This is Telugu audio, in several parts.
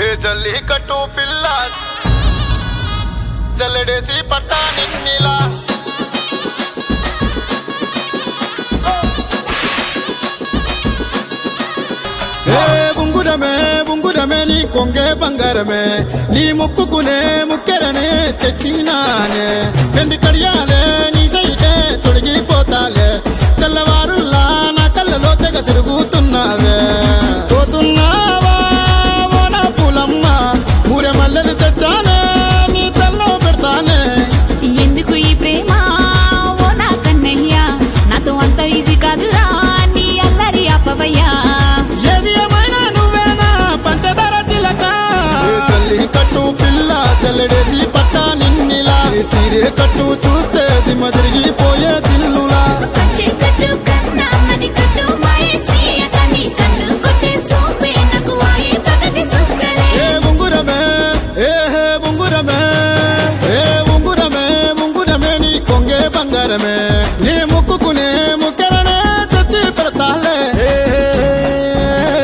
జల్లి కట్టు పిల్ల జల్లెడేసి పట్టా నిన్నిలా ఏ ఉంగురమే ఉంగురమే నీ కొంగే బంగారమే నీ ముక్కుకునే ముక్కెరనే తెచ్చినానే వెండి కడియాలే నీ సైతే తొడిగిపోతాలే తెల్లవారుల్లా నా కళ్ళలో తెగ తిరుగుతున్నావే పోతున్నావా ఓ నా పూలమ్మ ఊరే మల్లెలు తెచ్చానే నీ తల్లో పెడతానే ఎందుకు ఈ ప్రేమ ఓ నా కన్నయ్య నాతో అంత ఈజీ కాదురా నీ అల్లరి అప్పవయ్యా ఏది ఏమైనా నువ్వేనా పంచదార చిలక ఏ తల్లి కట్టు పిల్ల జల్లెడేసి పట్టా నిన్నిలా ఏ సీరే కట్టు చూస్తే దిమ్మ తిరిగిపోయే దిల్లులా పచ్చే కట్టు కన్నా మని కట్టు మాయేసి అతని కన్ను కొట్టే సోపే నాకు వాయే పగటి సుక్కలే ఏ ఉంగురమే ఏ హే ఉంగురమే ఏ ఉంగురమే ఉంగురమే నీ కొంగే బంగారమే నీ ముక్కుకునే ముక్కెరనే తెచ్చి పెడతాలే ఏ, ఏ, ఏ.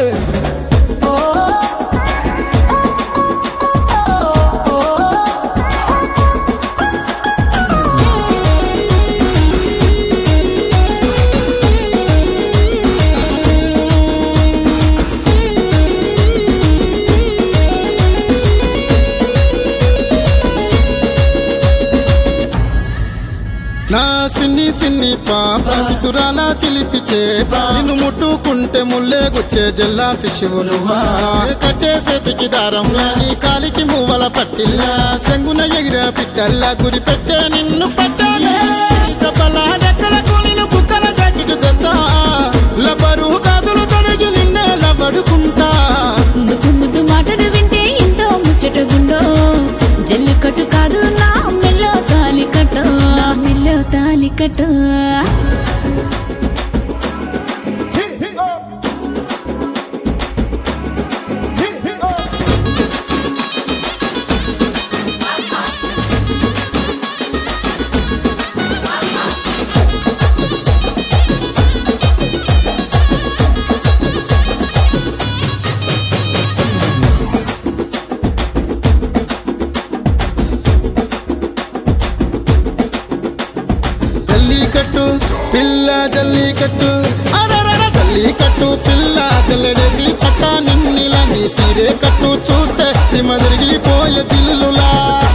నా సిన్ని సిన్ని పాప సితురాల చిలిపిచే నిన్ను ముట్టుకుంటే ముల్లే గుచ్చే జల్లా ఫిషువు నువ్వా కట్టే చేతికి దారంలా నీ కాలికి మువ్వల పట్టిల్లా శంగున ఎగిరే పిట్టల్లా గురి పెట్టే నిన్ను పట్టాలే చెప్పలా రెక్కలకు నిన్ను బుక్కల జాకెట్ తెస్తా లబరు కాదులు తొడిగి నిన్నే లబడుకుంటా ముద్దు ముద్దు మాటలు వింటే ఎంతో ముచ్చటగుండో జల్లికట్టు కాదు నా మెల్లో తాలి కట్టు నా మెల్లో తాలి కట్టు జల్లికట్టు పిల్ల జల్లికట్టు అరరర జల్లికట్టు పిల్ల జల్లడేసి పట్టా నిన్నిలా నీ సీరే కట్టు చూస్తే దిమ్మ తిరిగిపోయే దిల్లులా